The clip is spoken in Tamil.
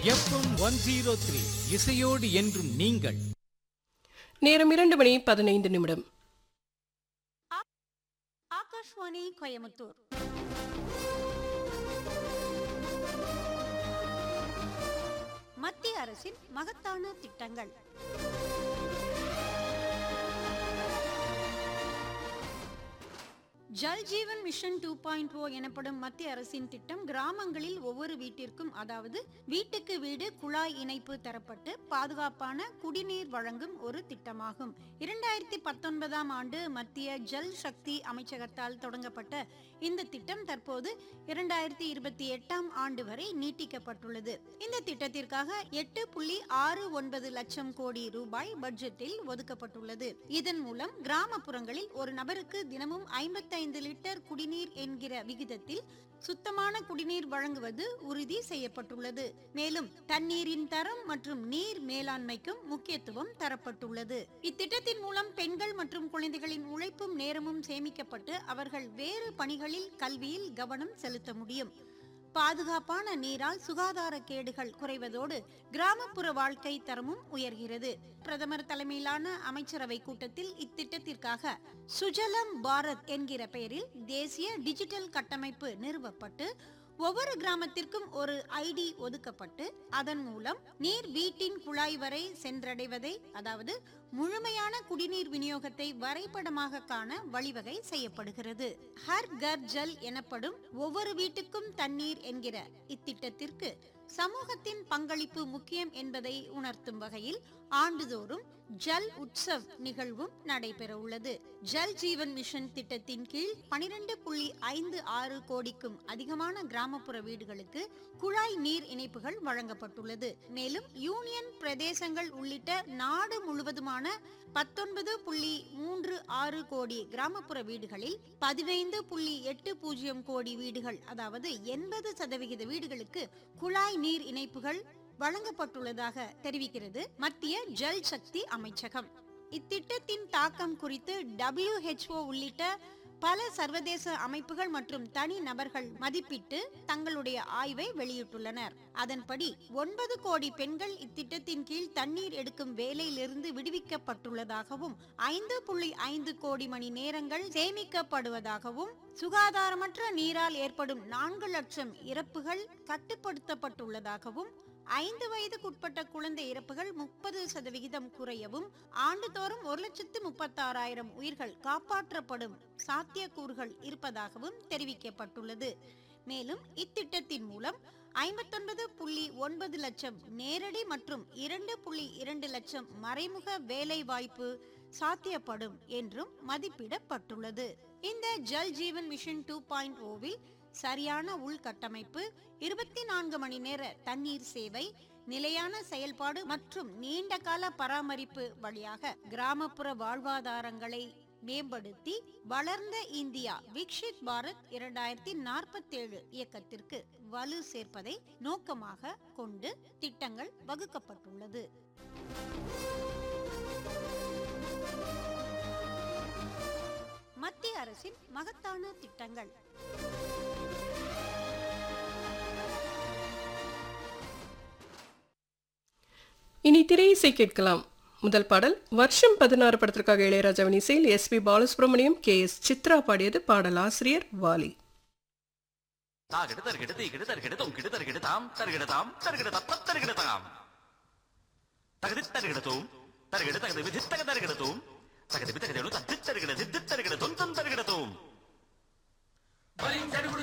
எஃப்எம் ஒன் ஜீரோ த்ரீ இசையோடு என்றும் நீங்கள் நேரம் இரண்டு மணி பதினைந்து நிமிடம் ஆகாஷ்வாணி கோயமுத்தூர் மத்திய அரசின் மகத்தான திட்டங்கள் Jal Jeevan mission two point O எனப்படும் மத்திய அரசின் திட்டம் கிராமங்களில் ஒவ்வொரு வீட்டிற்கும் அதாவது வீட்டுக்கு வீடு குழாய் இணைப்பு தரப்பட்டு பாதுகாப்பான குடிநீர் வழங்கும் ஒரு திட்டமாகும் இரண்டாயிரத்தி பத்தொன்பதாம் ஆண்டு மத்திய ஜல் சக்தி அமைச்சகத்தால் தொடங்கப்பட்ட இந்த திட்டம் தற்போது இரண்டாயிரத்தி இருபத்தி எட்டாம் ஆண்டு வரை நீட்டிக்கப்பட்டுள்ளது இந்த திட்டத்திற்காக எட்டு புள்ளி ஆறு ஒன்பது லட்சம் கோடி ரூபாய் பட்ஜெட்டில் ஒதுக்கப்பட்டுள்ளது இதன் மூலம் கிராமப்புறங்களில் ஒரு நபருக்கு தினமும் ஐம்பத்தைந்து லிட்டர் குடிநீர் என்கிற விகிதத்தில் சுத்தமான குடிநீர் வழங்குவது உறுதி செய்யப்பட்டுள்ளது மேலும் தண்ணீரின் தரம் மற்றும் நீர் மேலாண்மைக்கும் முக்கியத்துவம் தரப்பட்டுள்ளது இத்திட்டத்தின் மூலம் பெண்கள் மற்றும் குழந்தைகளின் உழைப்பும் நேரமும் சேமிக்கப்பட்டு அவர்கள் வேறு பணிகளில் கல்வியில் கவனம் செலுத்த முடியும் பாதுகாப்பான நீரால் சுகாதார கேடுகள் குறைவதோடு கிராமப்புற வாழ்க்கை தரமும் உயர்கிறது பிரதமர் தலைமையிலான அமைச்சரவை கூட்டத்தில் இத்திட்டத்திற்காக சுஜலம் பாரத் என்கிற பெயரில் தேசிய டிஜிட்டல் கட்டமைப்பு நிறுவப்பட்டு ஒவ்வொரு கிராமத்திற்கும் ஒரு ஐடி ஒதுக்கப்பட்டு அதன் மூலம் நீர் வீட்டின் குழாய் வரை சென்றடைவதை அதாவது முழுமையான குடிநீர் விநியோகத்தை வரைபடமாக காண வழிவகை செய்யப்படுகிறது ஹர் கர் ஜல் எனப்படும் ஒவ்வொரு வீட்டுக்கும் தண்ணீர் என்கிற இத்திட்டத்திற்கு சமூகத்தின் பங்களிப்பு முக்கியம் என்பதை உணர்த்தும் வகையில் ஆண்டுதோறும் ஜல் உற்சவ் நிகழ்வும் நடைபெற உள்ளது ஜல் ஜீவன் மிஷன் திட்டத்தின் கீழ் பனிரெண்டு புள்ளி ஐந்து ஆறு கோடிக்கும் அதிகமான கிராமப்புற வீடுகளுக்கு குழாய் நீர் இணைப்புகள் வழங்கப்பட்டுள்ளது மேலும் யூனியன் பிரதேசங்கள் உள்ளிட்ட நாடு முழுவதுமான பத்தொன்பது புள்ளி மூன்று ஆறு கோடி கிராமப்புற வீடுகளில் பதினைந்து புள்ளி எட்டு பூஜ்ஜியம் கோடி வீடுகள் அதாவது எண்பது சதவிகித வீடுகளுக்கு குழாய் நீர் இணைப்புகள் வழங்கப்பட்டுள்ளதாக தெரிவிக்கிறது மத்திய ஜல் சக்தி அமைச்சகம் இத்திட்டத்தின் தாக்கம் குறித்து WHO உள்ளிட்ட பல சர்வதேச அமைப்புகள் மற்றும் தனி நபர்கள் மதிப்பிட்டு தங்களுடைய ஆய்வை வெளியிட்டுள்ளனர் அதன்படி ஒன்பது கோடி பெண்கள் இத்திட்டத்தின் கீழ் தண்ணீர் எடுக்கும் வேலையிலிருந்து விடுவிக்கப்பட்டுள்ளதாகவும் ஐந்து புள்ளி ஐந்து கோடி மணி நேரங்கள் சேமிக்கப்படுவதாகவும் சுகாதாரமற்ற நீரால் ஏற்படும் நான்கு லட்சம் இறப்புகள் கட்டுப்படுத்தப்பட்டுள்ளதாகவும் ஐந்து வயதுக்குட்பட்ட குழந்தை இறப்புகள் முப்பது சதவிகிதம் குறையவும் ஆண்டுதோறும் ஒரு லட்சத்து முப்பத்தாறாயிரம் உயிர்கள் காப்பாற்றப்படும் சாத்தியக்கூறுகள் இருப்பதாகவும் தெரிவிக்கப்பட்டுள்ளது மேலும் இத்திட்டத்தின் மூலம் ஐம்பத்தொன்பது புள்ளி ஒன்பது லட்சம் நேரடி மற்றும் இரண்டு புள்ளி இரண்டு லட்சம் மறைமுக வேலை வாய்ப்பு சாத்தியப்படும் என்றும் மதிப்பிடப்பட்டுள்ளது இந்த Jal Jeevan mission two point ஓவில் சரியான உள்கட்டமைப்பு இருபத்தி நான்கு மணி நேர தண்ணீர் சேவை நிலையான செயல்பாடு மற்றும் நீண்ட கால பராமரிப்பு வழியாக கிராமப்புற வாழ்வாதாரங்களை மேம்படுத்தி வளர்ந்த இந்தியா விக்ஷித் பாரத் இரண்டாயிரத்தி நாற்பத்தேழு இயக்கத்திற்கு வலு சேர்ப்பதை நோக்கமாக கொண்டு திட்டங்கள் வகுக்கப்பட்டுள்ளது மத்திய அரசின் மகத்தான திட்டங்கள் இனி திரை இசை கேட்கலாம் முதல் பாடல் வருஷம் பதினாறு படத்திற்காக இளையராஜாவின் இசையில் S P Balasubrahmanyam K S Chithra பாடியது பாடல் ஆசிரியர் வாலி தாகிடு தருகிடு தீகிடு தருகிடு தொங்கிடு தருகிடு தாம் தருகிடு தாம் தருகிடு தப்ப தருகிடு தாம் தகுதி தருகிடு தூம் தருகிடு தகுதி விதி தக தருகிடு தூம் தகுதி தகுதி தத்து தருகிடு தித்து தருகிடு